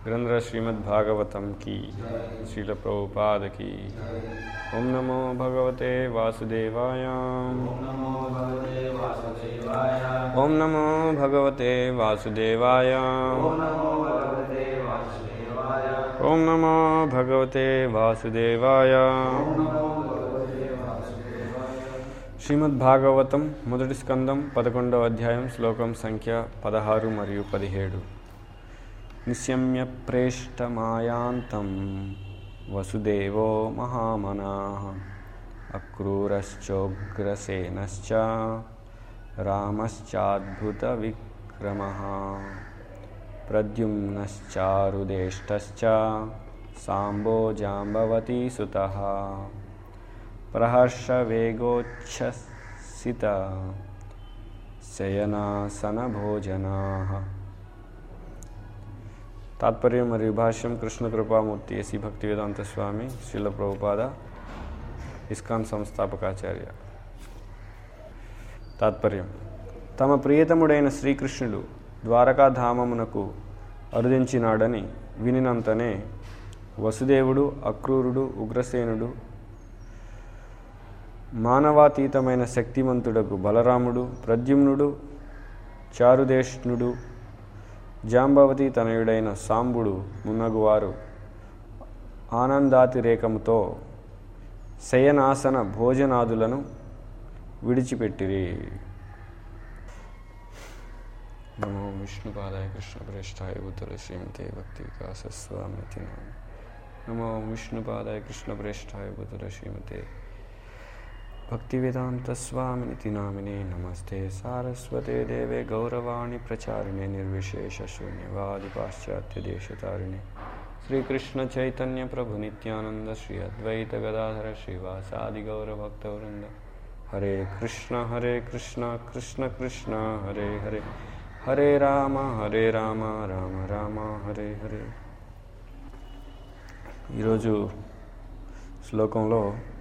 ग्रंथ श्रीमद् भागवतम की श्रील प्रभुपाद की ओम नमो भगवते वासुदेवाय ओम नमो भगवते वासुदेवाय ओम नमो भगवते वासुदेवाय శ్రీమద్ భాగవతం మొదటి స్కందం పదకొండవ అధ్యాయం శ్లోకం సంఖ్య పదహారు మరియు పదిహేడు నిశమ్య ప్రేష్టమాయాంతం వసుదేవో మహామనా అక్రూరశ్చోగ్రసేనశ్చ రామశ్చాద్భుత విక్రమ ప్రద్యుమ్నశ్చారుదేష్టశ్చ సాంబో జాంబవతీ సుత ప్రహర్షవేగోచ్ఛసిత శయనాసనభోజనా తాత్పర్యం మరియు భాష్యం కృష్ణ కృపామూర్తి ఎసి భక్తివేదాంత స్వామి శ్రీల ప్రభుపాద ఇస్కాన్ సంస్థాపకాచార్య తాత్పర్యం తమ ప్రియతముడైన శ్రీకృష్ణుడు ద్వారకాధామమునకు అరుదించినాడని వినినంతనే వసుదేవుడు అక్రూరుడు ఉగ్రసేనుడు మానవాతీతమైన శక్తిమంతుడకు బలరాముడు ప్రద్యుమ్నుడు చారుదేష్ణుడు జాంబవతి తనయుడైన సాంబుడు మున్నగువారు ఆనందాతిరేకముతో శయనాసన భోజనాదులను విడిచిపెట్టిరి నమో విష్ణుపాదాయ కృష్ణ ప్రేష్టాయ ఉత్తర శ్రీమతే భక్తి వికాస స్వామితి నమో విష్ణుపాదాయ కృష్ణ ప్రేష్టాయ ఉత్తర శ్రీమతే भक्तिवेदान्तस्वामिनिति नामिने नमस्ते सारस्वते देवे गौरवाणि प्रचारिणे निर्विशेषशून्यवादिपाश्चात्यदेशतारिणे श्रीकृष्णचैतन्यप्रभुनित्यानन्द श्री अद्वैतगदाधर श्रीवासादिगौरभक्तवृन्द हरे कृष्ण हरे कृष्ण कृष्ण कृष्ण हरे हरे हरे राम हरे రామ రామ రామ హరే హరే ఈరోజు శ్లోకంలో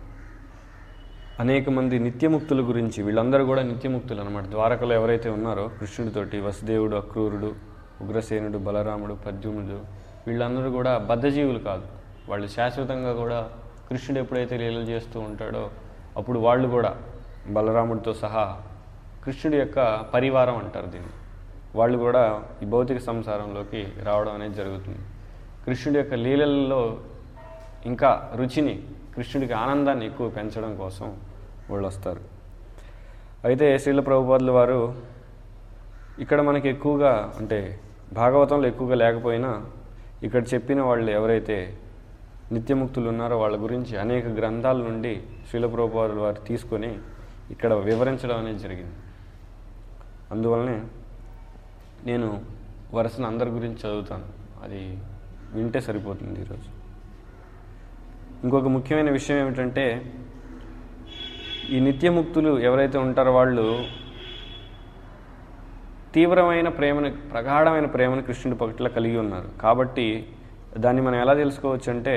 అనేక మంది నిత్యముక్తుల గురించి వీళ్ళందరూ కూడా నిత్యముక్తులు అనమాట ద్వారకలో ఎవరైతే ఉన్నారో కృష్ణుడితోటి వసుదేవుడు అక్రూరుడు ఉగ్రసేనుడు బలరాముడు పద్యుముడు వీళ్ళందరూ కూడా బద్ధజీవులు కాదు వాళ్ళు శాశ్వతంగా కూడా కృష్ణుడు ఎప్పుడైతే లీలలు చేస్తూ ఉంటాడో అప్పుడు వాళ్ళు కూడా బలరాముడితో సహా కృష్ణుడి యొక్క పరివారం అంటారు దీన్ని వాళ్ళు కూడా ఈ భౌతిక సంసారంలోకి రావడం అనేది జరుగుతుంది కృష్ణుడి యొక్క లీలల్లో ఇంకా రుచిని కృష్ణుడికి ఆనందాన్ని ఎక్కువ పెంచడం కోసం వాళ్ళు వస్తారు అయితే శ్రీల ప్రభుపాదుల వారు ఇక్కడ మనకి ఎక్కువగా అంటే భాగవతంలో ఎక్కువగా లేకపోయినా ఇక్కడ చెప్పిన వాళ్ళు ఎవరైతే నిత్యముక్తులు ఉన్నారో వాళ్ళ గురించి అనేక గ్రంథాల నుండి శ్రీల ప్రభుపాదుల వారు తీసుకొని ఇక్కడ వివరించడం అనేది జరిగింది అందువల్లనే నేను వరుసను అందరి గురించి చదువుతాను అది వింటే సరిపోతుంది ఈరోజు ఇంకొక ముఖ్యమైన విషయం ఏమిటంటే ఈ నిత్యముక్తులు ఎవరైతే ఉంటారో వాళ్ళు తీవ్రమైన ప్రేమను ప్రగాఢమైన ప్రేమను కృష్ణుడి పట్ల కలిగి ఉన్నారు కాబట్టి దాన్ని మనం ఎలా తెలుసుకోవచ్చు అంటే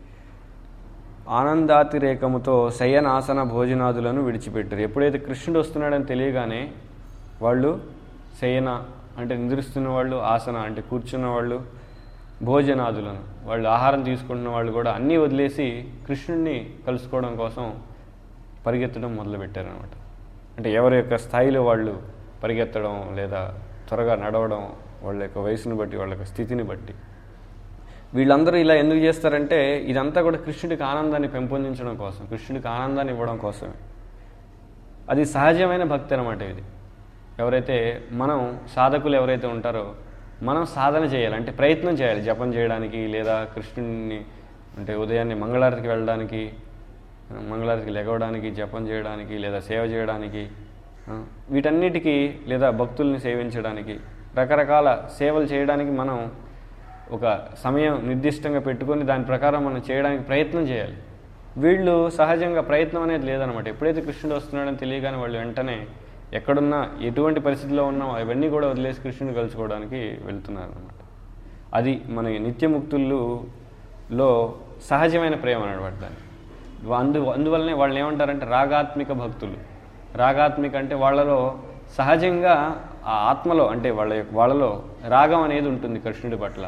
ఆనందాతిరేకముతో శయనాసన భోజనాదులను విడిచిపెట్టారు ఎప్పుడైతే కృష్ణుడు వస్తున్నాడని తెలియగానే వాళ్ళు శయన అంటే నిద్రిస్తున్న వాళ్ళు ఆసన అంటే కూర్చున్న వాళ్ళు భోజనాదులను వాళ్ళు ఆహారం తీసుకుంటున్న వాళ్ళు కూడా అన్నీ వదిలేసి కృష్ణుడిని కలుసుకోవడం కోసం పరిగెత్తడం మొదలుపెట్టారనమాట అంటే ఎవరి యొక్క స్థాయిలో వాళ్ళు పరిగెత్తడం లేదా త్వరగా నడవడం వాళ్ళ యొక్క వయసును బట్టి వాళ్ళ యొక్క స్థితిని బట్టి వీళ్ళందరూ ఇలా ఎందుకు చేస్తారంటే ఇదంతా కూడా కృష్ణుడికి ఆనందాన్ని పెంపొందించడం కోసం కృష్ణుడికి ఆనందాన్ని ఇవ్వడం కోసమే అది సహజమైన భక్తి అనమాట ఇది ఎవరైతే మనం సాధకులు ఎవరైతే ఉంటారో మనం సాధన చేయాలి అంటే ప్రయత్నం చేయాలి జపం చేయడానికి లేదా కృష్ణుడిని అంటే ఉదయాన్నే మంగళారతికి వెళ్ళడానికి మంగళారతికి లెగవడానికి జపం చేయడానికి లేదా సేవ చేయడానికి వీటన్నిటికీ లేదా భక్తుల్ని సేవించడానికి రకరకాల సేవలు చేయడానికి మనం ఒక సమయం నిర్దిష్టంగా పెట్టుకొని దాని ప్రకారం మనం చేయడానికి ప్రయత్నం చేయాలి వీళ్ళు సహజంగా ప్రయత్నం అనేది లేదనమాట ఎప్పుడైతే కృష్ణుడు వస్తున్నాడని తెలియగానే వాళ్ళు వెంటనే ఎక్కడున్నా ఎటువంటి పరిస్థితిలో ఉన్నా అవన్నీ కూడా వదిలేసి కృష్ణుని కలుసుకోవడానికి వెళ్తున్నారు అనమాట అది మన నిత్యముక్తుల్లో సహజమైన ప్రేమ అనమాట దాన్ని అందు అందువల్లనే వాళ్ళని ఏమంటారంటే రాగాత్మిక భక్తులు రాగాత్మిక అంటే వాళ్ళలో సహజంగా ఆ ఆత్మలో అంటే వాళ్ళ యొక్క- వాళ్ళలో రాగం అనేది ఉంటుంది కృష్ణుడి పట్ల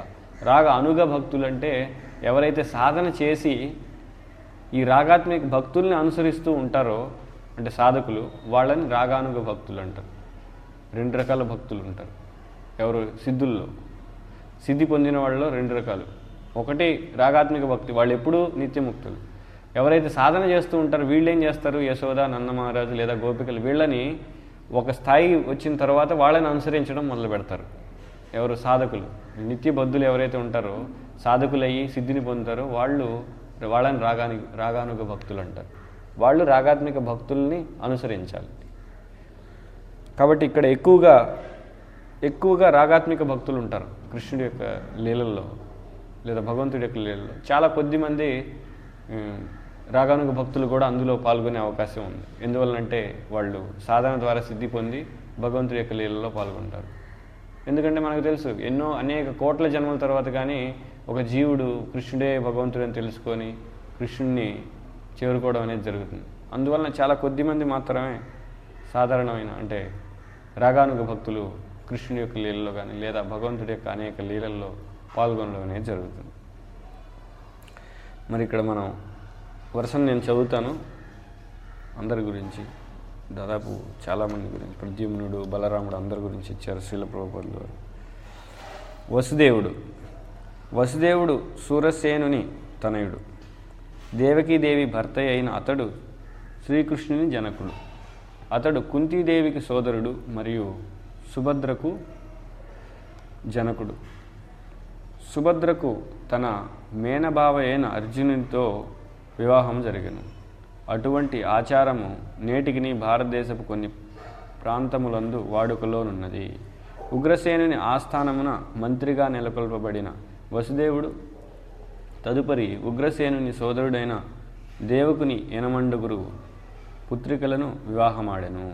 రాగ అనుగ భక్తులు అంటే ఎవరైతే సాధన చేసి ఈ రాగాత్మిక భక్తుల్ని అనుసరిస్తూ ఉంటారో అంటే సాధకులు వాళ్ళని రాగానుగ భక్తులు అంటారు రెండు రకాల భక్తులు ఉంటారు ఎవరు సిద్ధుల్లో సిద్ధి పొందిన వాళ్ళలో రెండు రకాలు ఒకటి రాగాత్మిక భక్తి వాళ్ళు ఎప్పుడూ నిత్యముక్తులు ఎవరైతే సాధన చేస్తూ ఉంటారో వీళ్ళు ఏం చేస్తారు యశోద నంద మహారాజు లేదా గోపికలు వీళ్ళని ఒక స్థాయి వచ్చిన తర్వాత వాళ్ళని అనుసరించడం మొదలు పెడతారు ఎవరు సాధకులు నిత్య బద్ధులు ఎవరైతే ఉంటారో సాధకులయ్యి సిద్ధిని పొందుతారో వాళ్ళు వాళ్ళని రాగాని రాగానుగ భక్తులు అంటారు వాళ్ళు రాగాత్మిక భక్తుల్ని అనుసరించాలి కాబట్టి ఇక్కడ ఎక్కువగా ఎక్కువగా రాగాత్మిక భక్తులు ఉంటారు కృష్ణుడి యొక్క లీలల్లో లేదా భగవంతుడి యొక్క లీలల్లో చాలా కొద్ది మంది ఉమ్, రాగానుగ భక్తులు కూడా అందులో పాల్గొనే అవకాశం ఉంది ఎందువల్లంటే వాళ్ళు సాధన ద్వారా సిద్ధి పొంది భగవంతుడి యొక్క లీలలో పాల్గొంటారు ఎందుకంటే మనకు తెలుసు ఎన్నో అనేక కోట్ల జన్మల తర్వాత కానీ ఒక జీవుడు కృష్ణుడే భగవంతుడు అని తెలుసుకొని కృష్ణుడిని చేరుకోవడం అనేది జరుగుతుంది అందువలన చాలా కొద్ది మంది మాత్రమే సాధారణమైన అంటే రాగానుగ భక్తులు కృష్ణుడి యొక్క లీలలో కానీ లేదా భగవంతుడి యొక్క అనేక లీలల్లో పాల్గొనడం అనేది జరుగుతుంది మరి ఇక్కడ మనం వరుసను నేను చదువుతాను అందరి గురించి దాదాపు చాలామంది గురించి ప్రద్యుమ్నుడు బలరాముడు అందరి గురించి ఇచ్చారు శ్రీల ప్రభుపదులు వారు వసుదేవుడు వసుదేవుడు సూరసేనుని తనయుడు దేవకీదేవి భర్త అయిన అతడు శ్రీకృష్ణుని జనకుడు అతడు కుంతీదేవికి సోదరుడు మరియు సుభద్రకు జనకుడు సుభద్రకు తన మేనబావ అయిన అర్జునునితో వివాహం జరిగను అటువంటి ఆచారము నేటికిని భారతదేశపు కొన్ని ప్రాంతములందు వాడుకలోనున్నది ఉగ్రసేనుని ఆస్థానమున మంత్రిగా నెలకొల్పబడిన వసుదేవుడు తదుపరి ఉగ్రసేనుని సోదరుడైన దేవకుని ఎనమండుగురు పుత్రికలను వివాహమాడెను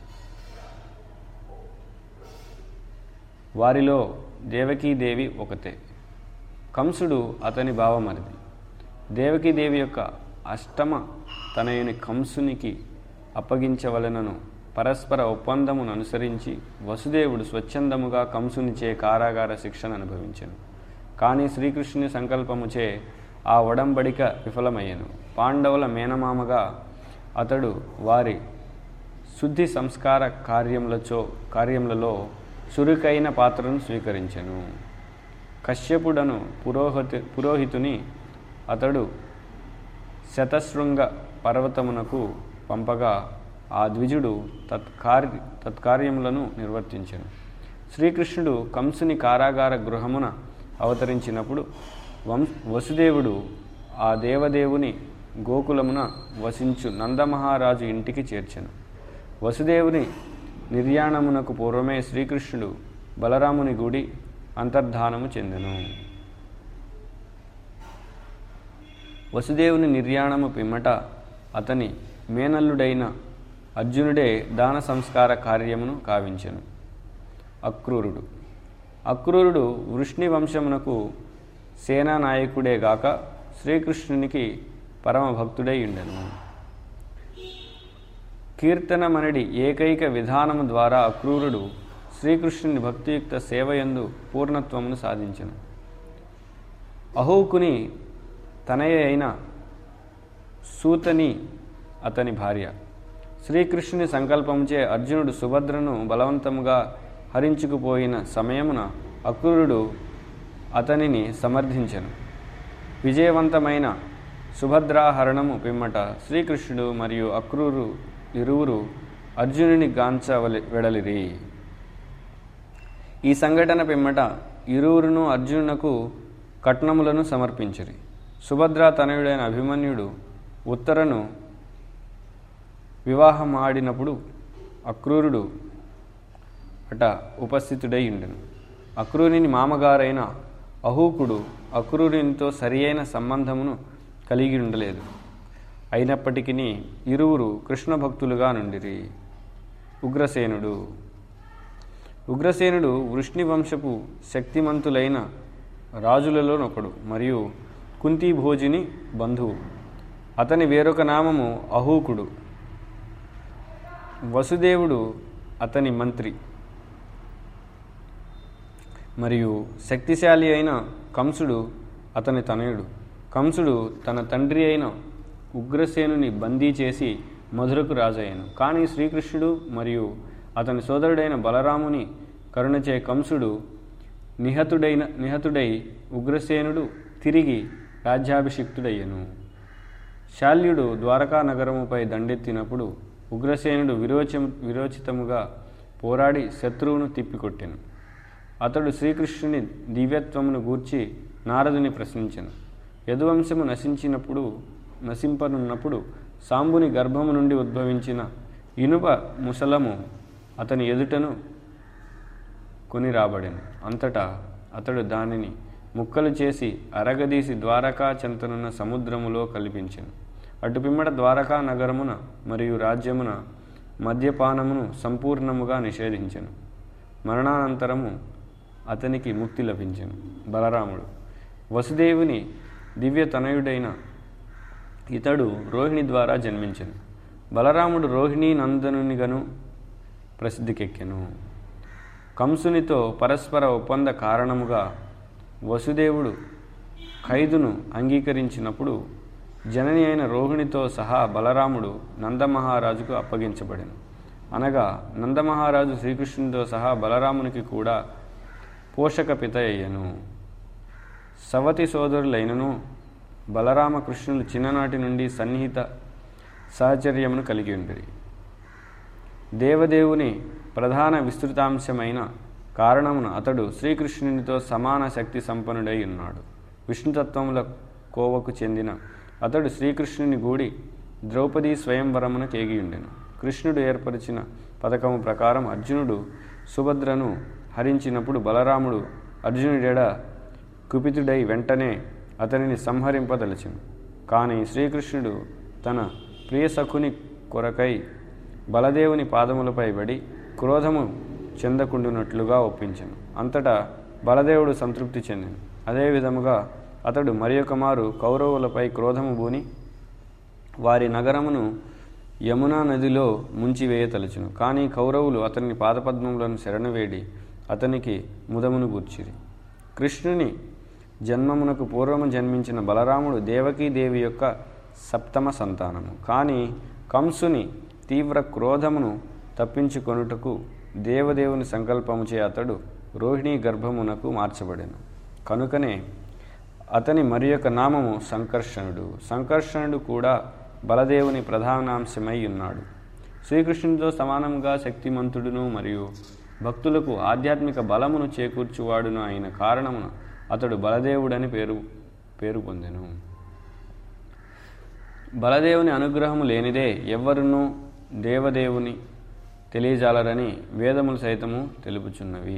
వారిలో దేవకీదేవి ఒకతే కంసుడు అతని భావమరిది దేవకీదేవి యొక్క అష్టమ తనయుని కంసునికి అప్పగించవలెనను పరస్పర ఒప్పందమును అనుసరించి వసుదేవుడు స్వచ్ఛందముగా కంసునిచే కారాగార శిక్షణ అనుభవించెను కానీ శ్రీకృష్ణుని సంకల్పముచే ఆ ఒడంబడిక విఫలమయ్యను పాండవుల మేనమామగా అతడు వారి శుద్ధి సంస్కార కార్యములచో కార్యములలో చురుకైన పాత్రను స్వీకరించెను కశ్యపుడను పురోహితు పురోహితుని అతడు శతశృంగ పర్వతమునకు పంపగా ఆ ద్విజుడు తత్కార్య తత్కార్యములను నిర్వర్తించెను శ్రీకృష్ణుడు కంసుని కారాగార గృహమున అవతరించినప్పుడు వం వసుదేవుడు ఆ దేవదేవుని గోకులమున వసించు నందమహారాజు ఇంటికి చేర్చెను వసుదేవుని నిర్యాణమునకు పూర్వమే శ్రీకృష్ణుడు బలరాముని గుడి అంతర్ధానము చెందెను వసుదేవుని నిర్యాణము పిమ్మట అతని మేనల్లుడైన అర్జునుడే దాన సంస్కార కార్యమును కావించెను అక్రూరుడు అక్రూరుడు వృష్ణి వంశమునకు సేనానాయకుడే గాక శ్రీకృష్ణునికి పరమ భక్తుడై ఉండెను కీర్తనమనడి ఏకైక విధానము ద్వారా అక్రూరుడు శ్రీకృష్ణుని భక్తియుక్త సేవయందు పూర్ణత్వమును సాధించెను అహోకుని తనయ అయిన సూతని అతని భార్య శ్రీకృష్ణుని సంకల్పంచే అర్జునుడు సుభద్రను బలవంతముగా హరించుకుపోయిన సమయమున అక్రూరుడు అతనిని సమర్థించెను విజయవంతమైన సుభద్రాహరణము పిమ్మట శ్రీకృష్ణుడు మరియు అక్రూరు ఇరువురు అర్జునుని గాంచవలి వెడలిరి ఈ సంఘటన పిమ్మట ఇరువురును అర్జునునకు కట్నములను సమర్పించిరి సుభద్ర తనయుడైన అభిమన్యుడు ఉత్తరను వివాహమాడినప్పుడు అక్రూరుడు అట ఉపస్థితుడై ఉండెను అక్రూరుని మామగారైన అహూకుడు అక్రూరునితో సరియైన సంబంధమును కలిగి ఉండలేదు అయినప్పటికీ ఇరువురు కృష్ణ భక్తులుగా నుండిరి ఉగ్రసేనుడు ఉగ్రసేనుడు వృష్ణి వంశపు శక్తిమంతులైన రాజులలోనొకడు మరియు కుంతీభోజిని బంధువు అతని వేరొక నామము అహూకుడు వసుదేవుడు అతని మంత్రి మరియు శక్తిశాలి అయిన కంసుడు అతని తనయుడు కంసుడు తన తండ్రి అయిన ఉగ్రసేనుని బందీ చేసి మధురకు రాజయ్యాను కానీ శ్రీకృష్ణుడు మరియు అతని సోదరుడైన బలరాముని కరుణచే కంసుడు నిహతుడైన నిహతుడై ఉగ్రసేనుడు తిరిగి రాజ్యాభిషిక్తుడయ్యను శాల్యుడు ద్వారకా నగరముపై దండెత్తినప్పుడు ఉగ్రసేనుడు విరోచ విరోచితముగా పోరాడి శత్రువును తిప్పికొట్టెను అతడు శ్రీకృష్ణుని దివ్యత్వమును గూర్చి నారదుని ప్రశ్నించెను యదువంశము నశించినప్పుడు నశింపనున్నప్పుడు సాంబుని గర్భము నుండి ఉద్భవించిన ఇనుప ముసలము అతని ఎదుటను కొని రాబడెను అంతటా అతడు దానిని ముక్కలు చేసి అరగదీసి ద్వారకా చెంతనున్న సముద్రములో కల్పించెను అటు పిమ్మట ద్వారకా నగరమున మరియు రాజ్యమున మద్యపానమును సంపూర్ణముగా నిషేధించెను మరణానంతరము అతనికి ముక్తి లభించెను బలరాముడు వసుదేవుని దివ్య తనయుడైన ఇతడు రోహిణి ద్వారా జన్మించెను బలరాముడు రోహిణీ నందనునిగను ప్రసిద్ధికెక్కెను కంసునితో పరస్పర ఒప్పంద కారణముగా వసుదేవుడు ఖైదును అంగీకరించినప్పుడు జనని అయిన రోహిణితో సహా బలరాముడు నందమహారాజుకు అప్పగించబడెను అనగా నందమహారాజు శ్రీకృష్ణునితో సహా బలరామునికి కూడా పోషక పిత అయ్యను సవతి సోదరులైనను బలరామకృష్ణులు చిన్ననాటి నుండి సన్నిహిత సహచర్యమును కలిగి ఉండిరి దేవదేవుని ప్రధాన విస్తృతాంశమైన కారణమున అతడు శ్రీకృష్ణునితో సమాన శక్తి సంపన్నుడై ఉన్నాడు విష్ణుతత్వముల కోవకు చెందిన అతడు శ్రీకృష్ణుని గూడి ద్రౌపది స్వయంవరమున కేగియుండెను కృష్ణుడు ఏర్పరిచిన పథకము ప్రకారం అర్జునుడు సుభద్రను హరించినప్పుడు బలరాముడు అర్జునుడెడ కుపితుడై వెంటనే అతనిని సంహరింపదలచెను కానీ శ్రీకృష్ణుడు తన ప్రియసఖుని కొరకై బలదేవుని పాదములపై పడి క్రోధము చెందకుండునట్లుగా ఒప్పించెను అంతటా బలదేవుడు సంతృప్తి చెందెను అదే విధముగా అతడు మరి మారు కౌరవులపై క్రోధము బూని వారి నగరమును యమునా నదిలో ముంచివేయతలచును కానీ కౌరవులు అతని పాదపద్మములను శరణవేడి అతనికి ముదమును గూర్చిరి కృష్ణుని జన్మమునకు పూర్వము జన్మించిన బలరాముడు దేవకీదేవి యొక్క సప్తమ సంతానము కానీ కంసుని తీవ్ర క్రోధమును తప్పించుకొనుటకు దేవదేవుని సంకల్పముచే అతడు రోహిణీ గర్భమునకు మార్చబడెను కనుకనే అతని మరి యొక్క నామము సంకర్షణుడు సంకర్షణుడు కూడా బలదేవుని ప్రధానాంశమై ఉన్నాడు శ్రీకృష్ణునితో సమానంగా శక్తిమంతుడును మరియు భక్తులకు ఆధ్యాత్మిక బలమును చేకూర్చువాడును అయిన కారణమున అతడు బలదేవుడని పేరు పేరు పొందెను బలదేవుని అనుగ్రహము లేనిదే ఎవ్వరునూ దేవదేవుని తెలియజాలరని వేదములు సైతము తెలుపుచున్నవి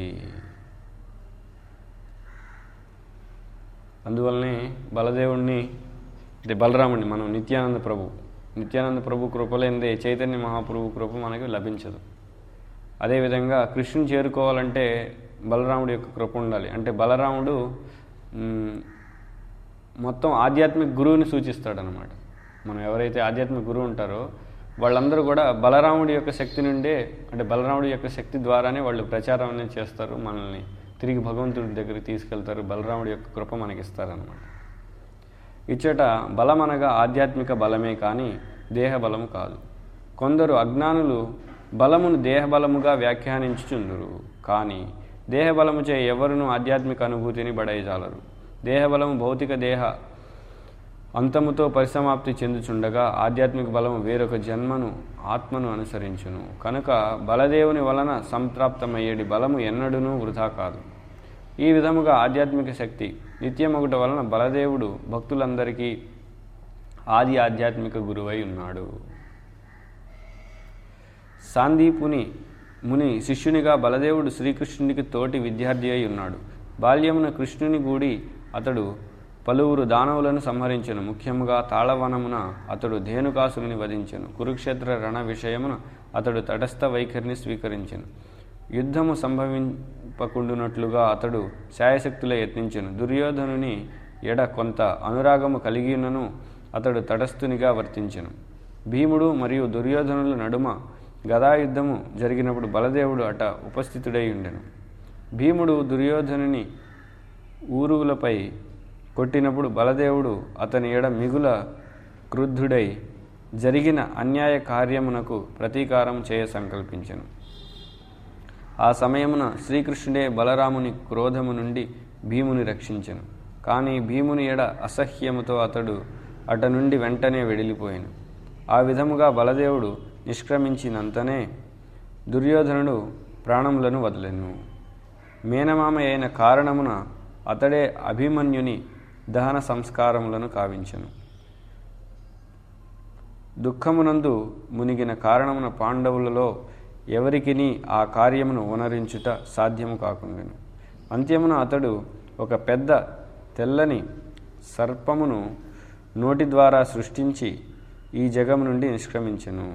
అందువల్లనే బలదేవుణ్ణి అంటే బలరాముడిని మనం నిత్యానంద ప్రభు నిత్యానంద ప్రభు కృపలేందే చైతన్య మహాప్రభు కృప మనకి లభించదు అదేవిధంగా కృష్ణుని చేరుకోవాలంటే బలరాముడి యొక్క కృప ఉండాలి అంటే బలరాముడు మ్, మొత్తం ఆధ్యాత్మిక గురువుని సూచిస్తాడనమాట మనం ఎవరైతే ఆధ్యాత్మిక గురువు ఉంటారో వాళ్ళందరూ కూడా బలరాముడి యొక్క శక్తి నుండే అంటే బలరాముడి యొక్క శక్తి ద్వారానే వాళ్ళు ప్రచారం అనేది చేస్తారు మనల్ని తిరిగి భగవంతుడి దగ్గరికి తీసుకెళ్తారు బలరాముడి యొక్క కృప మనకి ఇస్తారనమాట ఇచ్చట బలమనగా ఆధ్యాత్మిక బలమే కానీ దేహ బలము కాదు కొందరు అజ్ఞానులు బలమును దేహబలముగా వ్యాఖ్యానించుచుందురు కానీ దేహబలముచే ఎవరును ఆధ్యాత్మిక అనుభూతిని బడైజాలరు దేహబలము భౌతిక దేహ అంతముతో పరిసమాప్తి చెందుచుండగా ఆధ్యాత్మిక బలము వేరొక జన్మను ఆత్మను అనుసరించును కనుక బలదేవుని వలన సంప్రాప్తమయ్యేటి బలము ఎన్నడూనూ వృధా కాదు ఈ విధముగా ఆధ్యాత్మిక శక్తి నిత్యమొకట వలన బలదేవుడు భక్తులందరికీ ఆది ఆధ్యాత్మిక గురువై ఉన్నాడు సాందీపుని ముని శిష్యునిగా బలదేవుడు శ్రీకృష్ణునికి తోటి విద్యార్థి అయి ఉన్నాడు బాల్యమున కృష్ణుని గూడి అతడు పలువురు దానవులను సంహరించెను ముఖ్యముగా తాళవనమున అతడు ధేనుకాసురుని వధించెను కురుక్షేత్ర రణ విషయమున అతడు తటస్థ వైఖరిని స్వీకరించెను యుద్ధము సంభవింపకుండునట్లుగా అతడు శాయశక్తుల యత్నించెను దుర్యోధనుని ఎడ కొంత అనురాగము కలిగినను అతడు తటస్థునిగా వర్తించెను భీముడు మరియు దుర్యోధనుల నడుమ గదాయుద్ధము జరిగినప్పుడు బలదేవుడు అట ఉపస్థితుడై ఉండెను భీముడు దుర్యోధనుని ఊరువులపై కొట్టినప్పుడు బలదేవుడు అతని ఎడ మిగుల క్రుద్ధుడై జరిగిన అన్యాయ కార్యమునకు ప్రతీకారం చేయ సంకల్పించెను ఆ సమయమున శ్రీకృష్ణుడే బలరాముని క్రోధము నుండి భీముని రక్షించెను కానీ భీముని ఎడ అసహ్యముతో అతడు అట నుండి వెంటనే వెడిలిపోయాను ఆ విధముగా బలదేవుడు నిష్క్రమించినంతనే దుర్యోధనుడు ప్రాణములను వదలెను మేనమామ అయిన కారణమున అతడే అభిమన్యుని దహన సంస్కారములను కావించెను దుఃఖమునందు మునిగిన కారణమున పాండవులలో ఎవరికిని ఆ కార్యమును వనరించుట సాధ్యము కాకుండెను అంత్యమున అతడు ఒక పెద్ద తెల్లని సర్పమును నోటి ద్వారా సృష్టించి ఈ జగము నుండి నిష్క్రమించెను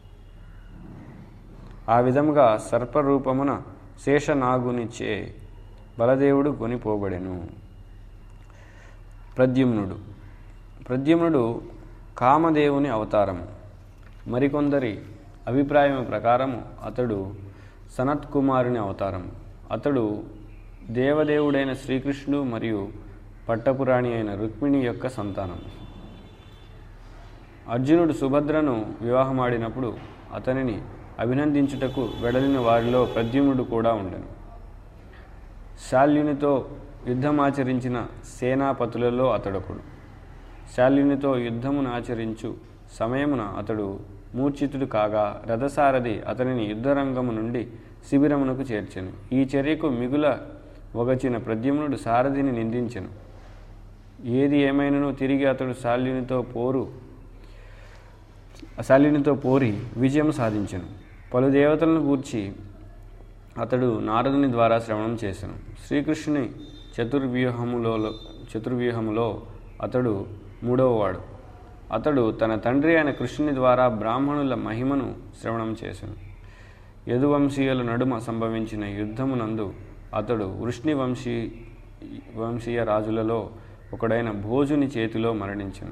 ఆ విధముగా సర్పరూపమున శేషనాగునిచే బలదేవుడు కొనిపోబడెను ప్రద్యుమ్నుడు ప్రద్యుమ్నుడు కామదేవుని అవతారము మరికొందరి అభిప్రాయం ప్రకారము అతడు సనత్కుమారుని అవతారము అతడు దేవదేవుడైన శ్రీకృష్ణుడు మరియు పట్టపురాణి అయిన రుక్మిణి యొక్క సంతానం అర్జునుడు సుభద్రను వివాహమాడినప్పుడు అతనిని అభినందించుటకు వెడలిన వారిలో ప్రద్యుమ్నుడు కూడా ఉండెను శాల్యునితో యుద్ధమాచరించిన సేనాపతులలో అతడొకడు శాల్యునితో యుద్ధమును ఆచరించు సమయమున అతడు మూర్ఛితుడు కాగా రథసారథి అతనిని యుద్ధరంగము నుండి శిబిరమునకు చేర్చెను ఈ చర్యకు మిగుల ఒగచిన ప్రద్యుమ్నుడు సారథిని నిందించెను ఏది ఏమైనను తిరిగి అతడు శాల్యునితో పోరు శాల్యునితో పోరి విజయం సాధించెను పలు దేవతలను గూర్చి అతడు నారదుని ద్వారా శ్రవణం చేశాను శ్రీకృష్ణుని చతుర్వ్యూహములో చతుర్వ్యూహములో అతడు మూడవవాడు అతడు తన తండ్రి అయిన కృష్ణుని ద్వారా బ్రాహ్మణుల మహిమను శ్రవణం చేశాను యదువంశీయుల నడుమ సంభవించిన యుద్ధమునందు అతడు వృష్ణి వంశీ వంశీయ రాజులలో ఒకడైన భోజుని చేతిలో మరణించను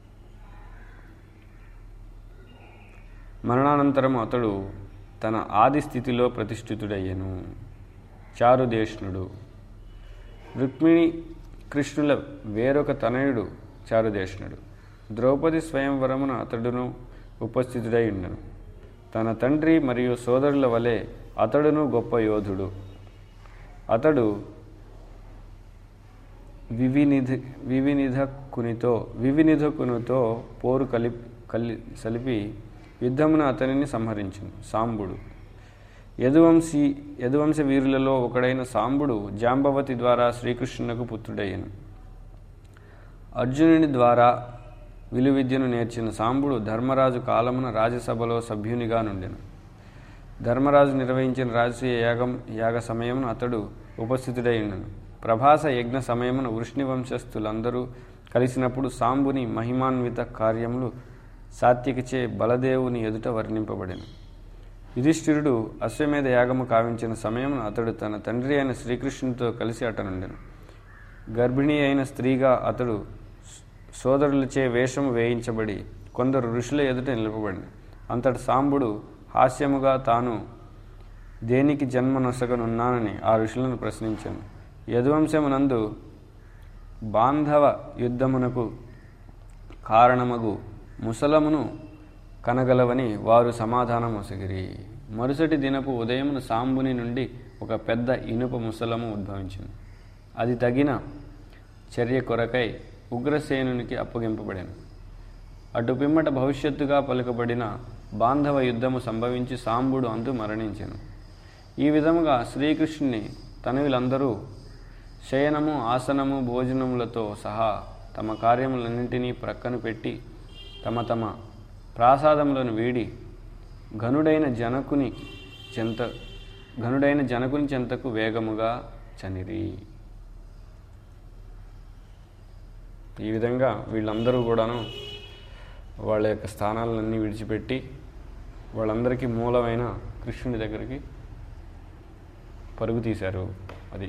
మరణానంతరం అతడు తన ఆది స్థితిలో ప్రతిష్ఠితుడయ్యను చారుదేష్ణుడు రుక్మిణి కృష్ణుల వేరొక తనయుడు చారుదేష్ణుడు ద్రౌపది స్వయంవరమున అతడును ఉపస్థితుడై ఉండను తన తండ్రి మరియు సోదరుల వలె అతడును గొప్ప యోధుడు అతడు వివినిధ వివినిధకునితో వివినిధకునితో పోరు కలి కలి సలిపి యుద్ధమున అతనిని సంహరించును సాంబుడు యదువంశీ యదువంశ వీరులలో ఒకడైన సాంబుడు జాంబవతి ద్వారా శ్రీకృష్ణునకు పుత్రుడయ్యను అర్జునుని ద్వారా విలువిద్యను నేర్చిన సాంబుడు ధర్మరాజు కాలమున రాజ్యసభలో సభ్యునిగా నుండెను ధర్మరాజు నిర్వహించిన రాజసూయ యాగం యాగ సమయమున అతడు ఉపస్థితుడై ఉండను ప్రభాస యజ్ఞ సమయమున వృష్ణి వంశస్థులందరూ కలిసినప్పుడు సాంబుని మహిమాన్విత కార్యములు సాత్వికచే బలదేవుని ఎదుట వర్ణింపబడెను యుధిష్ఠిరుడు అశ్వమేధ యాగము కావించిన సమయమున అతడు తన తండ్రి అయిన శ్రీకృష్ణునితో కలిసి అటనుండెను గర్భిణీ అయిన స్త్రీగా అతడు సోదరులచే వేషము వేయించబడి కొందరు ఋషుల ఎదుట నిలపబడి అంతటి సాంబుడు హాస్యముగా తాను దేనికి జన్మ నొసగనున్నానని ఆ ఋషులను ప్రశ్నించాను యదువంశమునందు బాంధవ యుద్ధమునకు కారణమగు ముసలమును కనగలవని వారు సమాధానం ఒసగిరి మరుసటి దినపు ఉదయమున సాంబుని నుండి ఒక పెద్ద ఇనుప ముసలము ఉద్భవించింది అది తగిన చర్య కొరకై ఉగ్రసేనునికి అప్పగింపబడాను అటు పిమ్మట భవిష్యత్తుగా పలుకబడిన బాంధవ యుద్ధము సంభవించి సాంబుడు అందు మరణించెను ఈ విధముగా శ్రీకృష్ణుని తనయులందరూ శయనము ఆసనము భోజనములతో సహా తమ కార్యములన్నింటినీ ప్రక్కన పెట్టి తమ తమ ప్రాసాదములను వీడి ఘనుడైన జనకుని చెంత ఘనుడైన జనకుని చెంతకు వేగముగా చనిరి ఈ విధంగా వీళ్ళందరూ కూడాను వాళ్ళ యొక్క స్థానాలన్నీ విడిచిపెట్టి వాళ్ళందరికీ మూలమైన కృష్ణుడి దగ్గరికి పరుగు తీశారు అది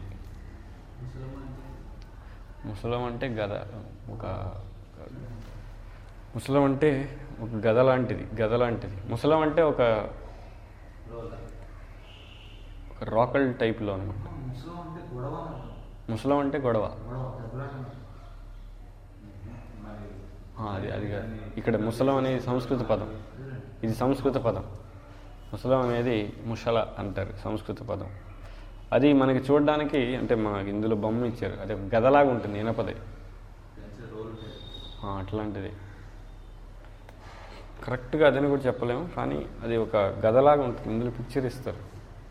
ముసలం అంటే గద ఒక ముసలం అంటే ఒక గద లాంటిది గద లాంటిది ముసలం అంటే ఒక ఒక రాకల్ టైప్లో అనమాట ముసలం అంటే గొడవ అన్నారు. ముసలం అంటే గొడవ గొడవ దెబ్బలాట అన్నారు. మరి ఆ, అది అది కాదు ఇక్కడ ముసలం అనేది సంస్కృత పదం అదేనండి. ఇది సంస్కృత పదం ముసలం అనేది ముషల అంటారు సంస్కృత పదం అది మనకి చూడడానికి అంటే మనకి ఇందులో బొమ్మ ఇచ్చారు అది ఒక గదలాగా ఉంటుంది ఇనపది పెంచే రోల్ ఉంటుంది. ఆ, అట్లాంటిది కరెక్ట్గా అదని కూడా చెప్పలేము కానీ అది ఒక గదలాగా ఉంటుంది ఇందులో పిక్చర్ ఇస్తారు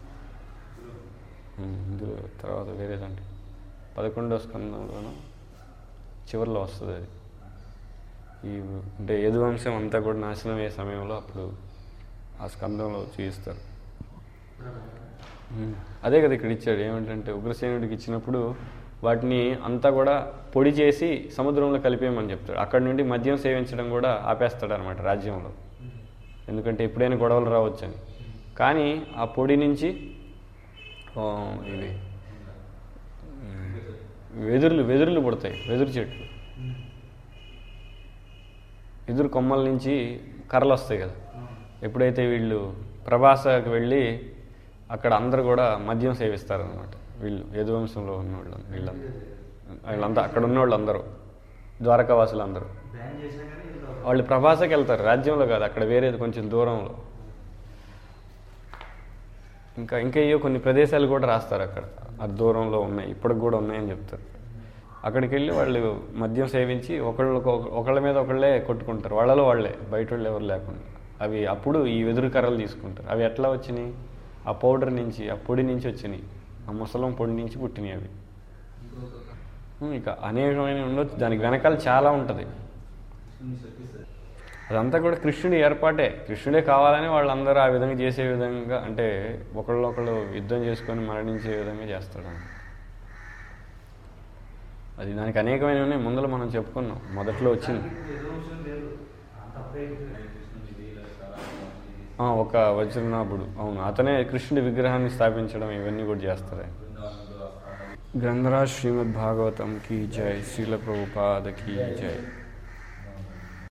ఉమ్, ఇందులో తర్వాత వేరేదండి పదకొండవ స్కందంలోనూ చివరిలో వస్తుంది అది ఈ అంటే యదువంశం అంతా కూడా నాశనం అయ్యే సమయంలో అప్పుడు ఆ స్కందంలో చూపిస్తారు ఉమ్. అదే కదా ఇక్కడ ఇచ్చాడు ఏమిటంటే ఉగ్రసేనుడికి ఇచ్చినప్పుడు వాటిని అంతా కూడా పొడి చేసి సముద్రంలో కలిపేయమని చెప్తాడు అక్కడ నుండి మద్యం సేవించడం కూడా ఆపేస్తాడు అనమాట రాజ్యంలో ఎందుకంటే ఎప్పుడైనా గొడవలు రావచ్చని కానీ ఆ పొడి నుంచి ఆ, ఇవి ఉమ్, వెదురులు వెదురులు పుడతాయి వెదురు చెట్లు ఎదురు కొమ్మల నుంచి కర్రలు వస్తాయి కదా ఎప్పుడైతే వీళ్ళు ప్రభాసకి వెళ్ళి అక్కడ అందరూ కూడా మద్యం సేవిస్తారనమాట వీళ్ళు యదువంశంలో ఉన్నవాళ్ళు వీళ్ళంతా వీళ్ళంతా అక్కడ ఉన్నవాళ్ళు అందరూ ద్వారకావాసులు అందరూ బ్యాన్ చేసినా కానీ వీళ్ళు వాళ్ళు ప్రభాసకి వెళ్తారు రాజ్యంలో కాదు అక్కడ వేరేది కొంచెం దూరంలో ఇంకా ఇంకా ఏవో కొన్ని ప్రదేశాలు కూడా రాస్తారు అక్కడ ఆ దూరంలో ఉన్నాయి ఇప్పటికి కూడా ఉన్నాయని చెప్తారు అక్కడికి వెళ్ళి వాళ్ళు మద్యం సేవించి ఒకళ్ళు ఒకళ్ళ మీద ఒకళ్ళే కొట్టుకుంటారు వాళ్ళలో వాళ్ళే బయట వాళ్ళు ఎవరు లేకుండా అవి అప్పుడు ఈ వెదురు కర్రలు తీసుకుంటారు అవి ఎట్లా వచ్చినాయి ఆ పౌడర్ నుంచి ఆ పొడి నుంచి వచ్చినాయి ఆ ముసలం పొడి నుంచి పుట్టినాయి అవి ఉం, ఇక అనేకమైన ఉండొచ్చు దానికి వెనకాల చాలా ఉంటుంది కృష్ణుని శక్తిస్తారు అదంతా కూడా కృష్ణుడి ఏర్పాటే కృష్ణుడే కావాలని వాళ్ళందరూ ఆ విధంగా చేసే విధంగా అంటే ఒకళ్ళొకళ్ళు యుద్ధం చేసుకొని మరణించే విధంగా చేస్తాడు అది దానికి అనేకమైన ఉన్నాయి ముందర మనం చెప్పుకున్నాం మొదట్లో వచ్చింది ఇప్పుడు ఏదో విషయం లేదు అంత అప్పుడే కృష్ణుని లీల చాలా బాగుంది. ఆ, ఒక వజ్రనాభుడు అవును అతనే కృష్ణుడి విగ్రహాన్ని స్థాపించడం ఇవన్నీ కూడా చేస్తారు ఆయన. బృందావనంలో ఆ స్థానం గ్రంథరాజ్ శ్రీమద్ భాగవతం కీ జై శ్రీల ప్రభుపాద కీ జై